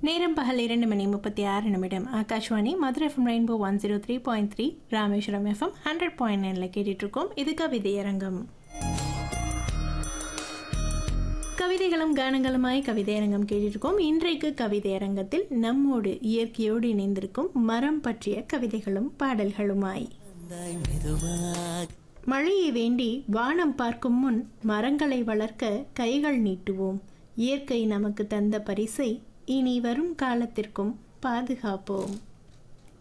நேரம் பகல் இரண்டு மணி முப்பத்தி ஆறு நிமிடம் Akashvani Madurai FM rainbow one zero three point three Rameswaram FM hundred point நைனில் கேட்டுட்ருக்கோம் இது கவிதையரங்கம் கவிதைகளும் கானங்களுமாய் கவிதையரங்கம் கேட்டிருக்கோம் இன்றைக்கு கவிதையரங்கத்தில் நம்மோடு இயற்கையோடு இணைந்திருக்கும் மரம் பற்றிய கவிதைகளும் பாடல்களுமாய் மழையை வேண்டி வானம் பார்க்கும் முன் மரங்களை வளர்க்க கைகள் நீட்டுவோம் இயற்கை நமக்கு தந்த பரிசை இனி வரும் காலத்திற்கும் பாதுகாப்போம்